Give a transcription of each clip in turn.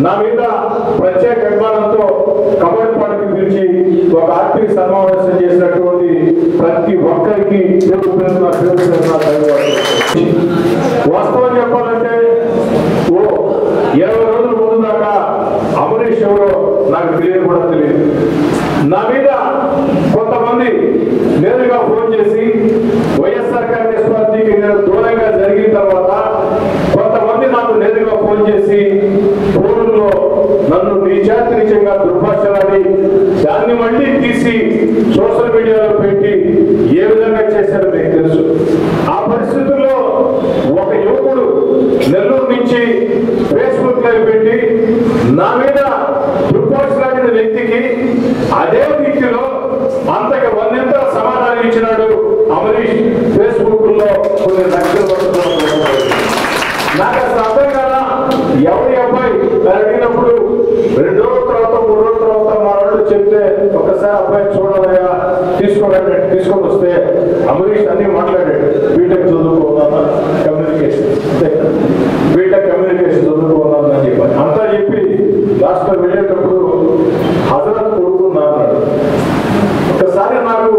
నా మీద ప్రత్యేక అభిమానంతో కబడ్డీ పాటకి పిలిచి ఒక ఆర్థిక సమావేశం చేసినటువంటి ప్రతి ఒక్కరికి పేరు పేరున పేరు పేరున ధన్యవాదాలు. వాస్తవం చెప్పాలంటే ఓ ఇరవై రోజుల ముందు దాకా అమరీష్ ఎవరో నాకు తెలియదు కూడా తెలియదు నా మీద కొంతమంది నేరుగా ఫోన్ చేసి వైఎస్ఆర్ కాంగ్రెస్ పార్టీకి నేను దూరంగా జరిగిన తర్వాత కొంతమంది నాకు నేరుగా ఫోన్ చేసి ఫోన్లో నన్ను నీచాతిరీచంగా దుర్భాషలాడి దాన్ని మళ్ళీ తీసి సోషల్ మీడియాలో పెట్టి ఏ విధంగా చేశారో మీకు తెలుసు ఆ పరిస్థితుల్లో ఒక యువకుడు నెల్లూరు నుంచి ఫేస్బుక్ లైవ్ పెట్టి నా మీద దుర్భాషలాడిన వ్యక్తికి అదే వ్యక్తిలో అంతకి వందెంత సమాధానం ఇచ్చినాడు అమరీష్ ఫేస్బుక్ లో కొన్ని లక్షల వరకు నాకు అసలు అర్థం కదా ఎవరి అబ్బాయి అని అడిగినప్పుడు రెండు రోజుల తర్వాత మూడు రోజుల తర్వాత మా వాళ్ళు చెప్తే ఒకసారి అబ్బాయి చూడాలయ్యా తీసుకోవడానికి తీసుకొని వస్తే అమరీష్ అన్ని మాట్లాడాడు బీటెక్ చదువుకోవాలన్నా కమ్యూనికేషన్ అంతే బీటెక్ కమ్యూనికేషన్ చదువుకోవాలన్నా అని చెప్పాను అంతా చెప్పి లాస్ట్ లో వెళ్ళేటప్పుడు హజరత్ కొడుకున్నా అన్నాడు ఒకసారి నాకు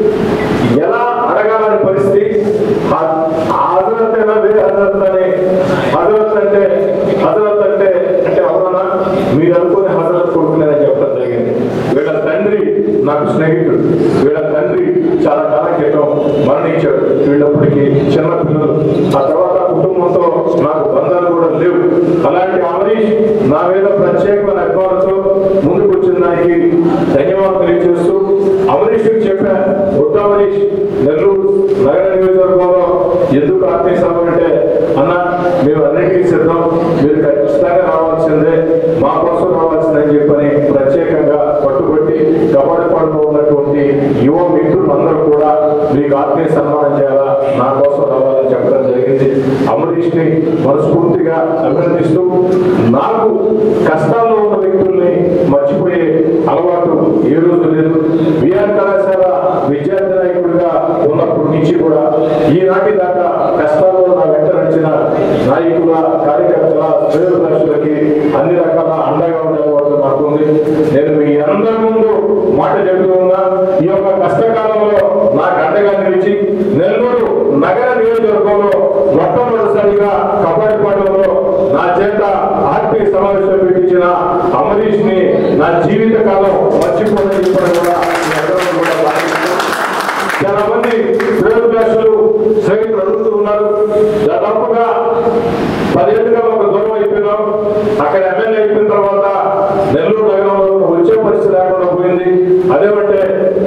ఎలా అడగాలని పరిస్థితి ఆ- ఆ హజరత్ అయినా వేరే హజరత్ అని హజరత్ అంటే హజరత్ అంటే అంటే అవునా మీరు అనుకునే హజరత్ కొడుకునేదని చెప్పడం జరిగింది వీళ్ళ తండ్రి నాకు స్నేహితుడు వీళ్ళ తండ్రి చాలా కాలం క్రితం మరణించాడు వీళ్ళప్పటికి చిన్న పిల్లలు ఆ తర్వాత కుటుంబంతో నాకు బంధాలు కూడా లేవు అలాంటి అమరీష్ నా మీద ప్రత్యేకమైన అభిమానంతో ముందుకు వచ్చిన దానికి ధన్యవాదాలు తెలియజేస్తూ అమరీష్ చెప్పా వద్దు అమరీష్ నెల్లూరు నగర నియోజకవర్గంలో ఎందుకు ఆత్మీయ సభ అంటే అన్న మేము అన్నిటికీ సిద్ధం మీరు ఖచ్చితంగా రావాల్సిందే మా కోసం రావాల్సిందని చెప్పని ప్రత్యేకంగా పట్టుబట్టి కబడ్డపాడులో ఉన్నటువంటి యువ మిత్రులు అందరూ కూడా మీకు ఆత్మీయ సన్మానం చేయాలా నా కోసం రావాలని చెప్పడం జరిగింది అమరీష్ ని మనస్ఫూర్తిగా అభినందిస్తూ నాకు కష్టాల్లో ఉన్న వ్యక్తుల్ని మర్చిపోయే అలవాటు ఏ రోజు లేదు విఆర్ కళాశాల విద్యార్థి నాయకుడిగా ఉన్నప్పటి నుంచి కూడా ఈనాటి దాకా కష్టాల్లో నా వెంట నడిచిన నాయకుల కార్యకర్తల శ్రేయోభిలాషులకి అన్ని రకాల అండగా ఉండే వాళ్ళు నాకు ఉంది నేను మీ అందరి ముందు మాట చెబుతూ ఉన్నా ఈ యొక్క కష్టకాలంలో నాకు అండగా నిలిచి నెల్లూరు నగర నియోజకవర్గంలో మొట్టమొదటిసారిగా కబడ్డీ పాటలో నా చేత ఆర్పీ సమావేశం పెట్టించిన అమరీష్ ని నా జీవిత కాలం మర్చిపోదని చెప్పడం కూడా మీ అందరూ కూడా భావిస్తూ చాలా మంది శ్రేయోభిలాషులు స్నేహితులు అడుగుతూ ఉన్నారు దాదాపుగా పదేళ్ళుగా ఒక దూరం అయిపోయినాం అక్కడ ఎమ్మెల్యే అయిపోయిన తర్వాత నెల్లూరు నగరంలో వచ్చే పరిస్థితి లేకుండా పోయింది అదేమంటే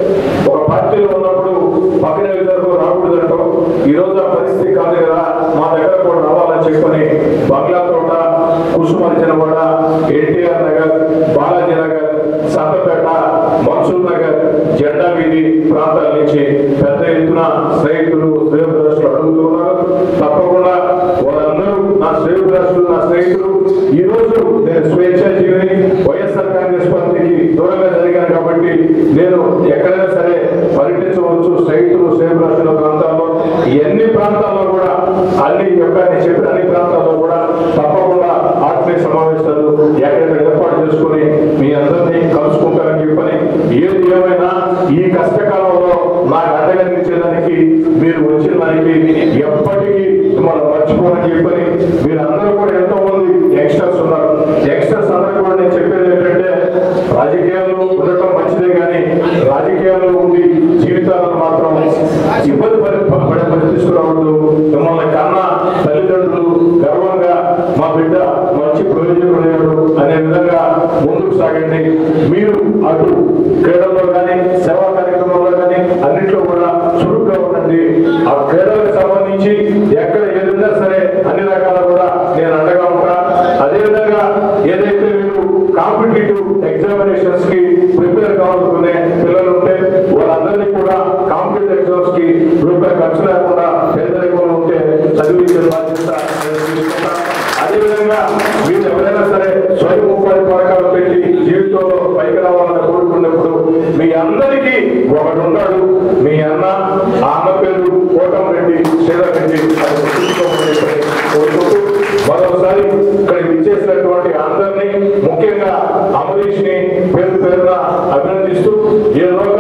ఒక పార్టీలో ఉన్నప్పుడు పక్కన ఇద్దరు రాకూడదంటాం ఈ రోజు ఆ పరిస్థితి కాదు కదా మా దగ్గర కూడా రావాలని చెప్పని బంగ్లా తోట కుసుమర్జనవాడ ఎన్టీఆర్ నగర్ బాలాజీ నగర్ సంతపేట మన్సూర్ నగర్ జెండా వీధి ప్రాంతాల నుంచి పెద్ద ఎత్తున స్నేహితులు శ్రేయోభిలాషులు అడుగుతున్నారు తప్పకుండా వాళ్ళందరూ నా శ్రేయోభిలాషులు నా స్నేహితులు ఈ రోజు నేను స్వేచ్ఛాజీవిని వైఎస్ఆర్ కాంగ్రెస్ పార్టీకి దూరంగా జరిగాను కాబట్టి నేను ఎక్కడైనా సరే పర్యటించవచ్చు స్నేహితులు శ్రేయోభిలాషుల ప్రాంతాల్లో ఈ అన్ని ప్రాంతాల్లో కూడా అన్ని యొక్క నేను చెప్పిన అన్ని ప్రాంతాల్లో కూడా తప్పకుండా ఆత్మీయ సమావేశాలు ఎక్కడెక్కడ ఏర్పాటు చేసుకుని మీ అందరినీ కలుసుకుంటారని చెప్పని ఏది ఏమైనా ఈ కష్టకాలంలో నాకు అండగా నిలిచేదానికి మీరు వచ్చిన దానికి ఎప్పటికీ మిమ్మల్ని మర్చిపోనని చెప్పని మీరు అందరూ కూడా ఎంతో మంది యంగ్స్టర్స్ ఉన్నారు యంగ్స్టర్స్ అందరూ కూడా నేను చెప్పేది ఏంటంటే రాజకీయాల్లో ఉండటం మంచిదే కానీ రాజకీయాల్లో ఉండి జీవితాలను మాత్రం ఇబ్బంది పడి పడే పరిస్థితులు రావద్దు మిమ్మల్ని కన్నా తల్లిదండ్రులు గర్వంగా మా బిడ్డ మంచి ప్రయోజకుడయ్యాడు అనే విధంగా ముందుకు సాగండి మీరు అటు క్రీడల్లో కానీ సేవా కార్యక్రమంలో కానీ అన్నింటిలో కూడా చురుగ్గా ఉండండి ఆ క్రీడలకు సంబంధించి ఎక్కడ ఏదైనా సరే అన్ని రకాల కూడా నేను అండగా ఉంటా అదేవిధంగా ఏదైతే మీరు కాంపిటేటివ్ ఎగ్జామినేషన్స్ కి ప్రిపేర్ కావాలనుకునే పిల్లలు ఉంటే వాళ్ళందరినీ కూడా కాంపిటేటివ్ ఎగ్జామ్స్ కి రూపాయి ఖర్చు లేకుండా పేదరికంలో ఉంటే చదివించే బాధ్యత నేను తీసుకుంటా. అదేవిధంగా మీరు ఎవరైనా సరే స్వయం ఉపాధి పథకాలు పెట్టి జీవితంలో పైకి రావాలని కోరుకున్నప్పుడు మీ అందరికీ ఒకడు ఉన్నాడు మీ అన్న ఆ అన్న పేరు కోటం రెడ్డి శ్రీధర్ రెడ్డి అది గుర్తుంచుకోమని చెప్పి కోరుకుంటూ మరోసారి ఇక్కడ విచ్చేసినటువంటి అందరినీ పేరు పేరున అభినందిస్తూ ఈ రోజు